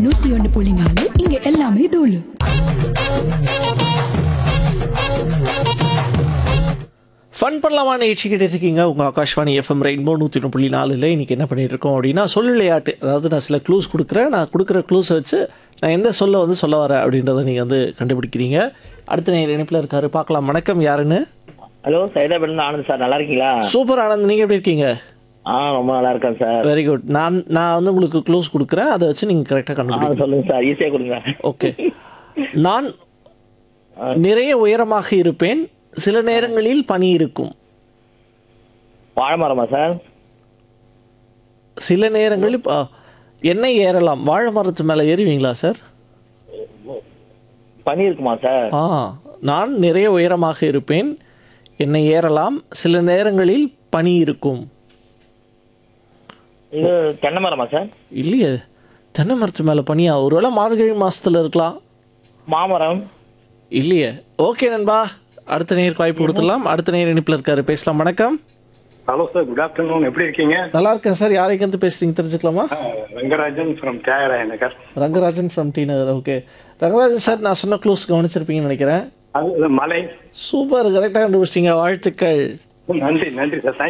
நூத்தி ஒன்று புள்ளி நாலு இங்க எல்லாமே தூளு ஃபன் பண்ணலாமா நிகழ்ச்சி கிட்ட இருக்கீங்க உங்கள் ஆகாஷ்வாணி எஃப்எம் ரெயின்போ நூற்றி ஒன்று புள்ளி நாலில் இன்றைக்கி என்ன பண்ணிட்டு இருக்கோம் அப்படின்னா சொல் விளையாட்டு அதாவது நான் சில க்ளூஸ் கொடுக்குறேன் நான் கொடுக்குற க்ளூஸை வச்சு நான் எந்த சொல்ல வந்து சொல்ல வரேன் அப்படின்றத நீங்கள் வந்து கண்டுபிடிக்கிறீங்க அடுத்த நேர் இணைப்பில் இருக்காரு பார்க்கலாம் வணக்கம் யாருன்னு ஹலோ சைதாபேட்ல ஆனந்த் சார் நல்லா இருக்கீங்களா சூப்பர் ஆனந்த் நீங்கள் எப்படி இருக்கீங்க ஆ ரொம்ப நல்லா இருக்கேன் சார் வெரி குட் நான் நான் வந்து உங்களுக்கு க்ளூஸ் கொடுக்குறேன் அதை வச்சு நீங்கள் கரெக்டாக ஆ கண்டுபிடிக்கணும் சொல்லுங்க சார் ஈஸியா கொடுங்க ஓகே நான் நிறைய உயரமாக இருப்பேன் சில நேரங்களில் பனி இருக்கும் வாழை மரமா சார் சில நேரங்களில் ப- எண்ணெய் ஏறலாம் வாழை மரத்து மேலே ஏறுவீங்களா சார் பனி இருக்குமா சார் ஆ நான் நிறைய உயரமாக இருப்பேன் என்னை ஏறலாம் சில நேரங்களில் பனி இருக்கும் இது தென்னை மரமா சார் இல்லையே தென்னை மரத்து மேலே பனியா ஒருவேளை மார்கழி மாசத்துல இருக்கலாம் மாமரம் இல்லையே ஓகே நண்பா அடுத்த நேருக்கு வாய்ப்பு கொடுத்துடலாம் அடுத்த நேர் இணைப்பில் இருக்காரு பேசலாம் வணக்கம் ஹலோ சார் குட் ஆஃப்டர்நூன் எப்படி இருக்கீங்க நல்லா இருக்கேன் சார் யாரைக்கு பேசுறீங்க தெரிஞ்சுக்கலாமா Rangarajan from Thyagaraya Nagar Rangarajan from T Nagar okay Rangarajan sir நான் சொன்ன க்ளூஸ் கவனிச்சிருப்பீங்கன்னு நினைக்கிறேன் அது மலை சூப்பர் கரெக்டாக கண்டுபிடிச்சிட்டீங்க வாழ்த்துக்கள் நன்றி நன்றி சார்